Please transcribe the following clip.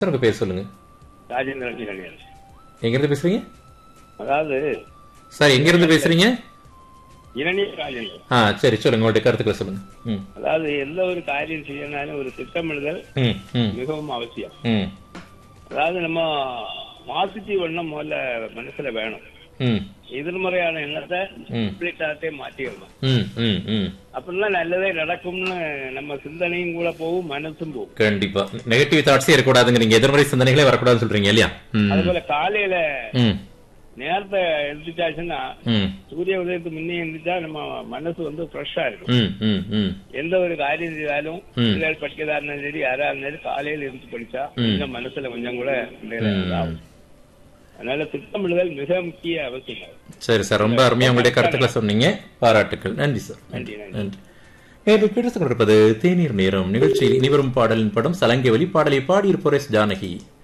Sir உங்க பேர் சொல்லுங்க ராஜேந்திரன் கல்யாணம் எங்க இருந்து பேசுறீங்க அதாவது சார் எங்க இருந்து பேசுறீங்க இரணி ராஜேந்திரன் ஆ சரி சொல்லுங்க உங்களுடைய கருத்துக்களை சொல்லுங்க ம் அதாவது எந்த ஒரு காரியம் செய்யணும்னாலும் ஒரு திட்டமிடுதல் ம் ம் மிகவும் அவசியம் ம் அதாவது நம்ம பாசிட்டிவ் எண்ணம் முதல்ல மனசுல வேணும் ம் எதிர்மறையான எண்ணத்தை ம். கம்ப்ளீட்டாத்தே மாற்றிடணும் ம் ம் ம் அப்படின்னா நல்லதே நடக்கும்னு நம்ம சிந்தனையும் கூட போகும் மனசும் போகும் கண்டிப்பா நெகட்டிவ் தாட்ஸே இருக்கக்கூடாதுங்கிறீங்க எதிர்மறை சிந்தனைகளே வரக்கூடாதுன்னு சொல்றீங்க இல்லையா ம் அது போல காலையில ம் நேரத்தை எழுதிட்டாச்சுன்னா ம் சூரிய உதயத்துக்கு முன்னே எழுந்திட்டா நம்ம மனசு வந்து ஃப்ரெஷ்ஷா இருக்கும் ம் ம் ம் எந்த ஒரு காரியம் செய்தாலும் ம். பிள்ளைகள் படிக்கிறதா இருந்தாலும் சரி யாரா இருந்தாலும் சரி, காலையில இருந்து படிச்சா ம். இந்த மனசுல கொஞ்சம் கூட பிள்ளைகளை ம். இதாகும். அதனால திட்டமிடுதல் மிக முக்கிய அவசியம் சரி சார் ரொம்ப அருமையா உங்களுடைய கருத்துக்களை சொன்னீங்க பாராட்டுக்கள் நன்றி சார் நன்றி, நன்றி. நன்றி நேரில் பேசிக் கொண்டிருப்பது தேநீர் நேரம் நிகழ்ச்சியில் இனிவரும் பாடலின் படம் சலங்கை வழி பாடலை பாடியிருப்போர் எஸ் ஜானகி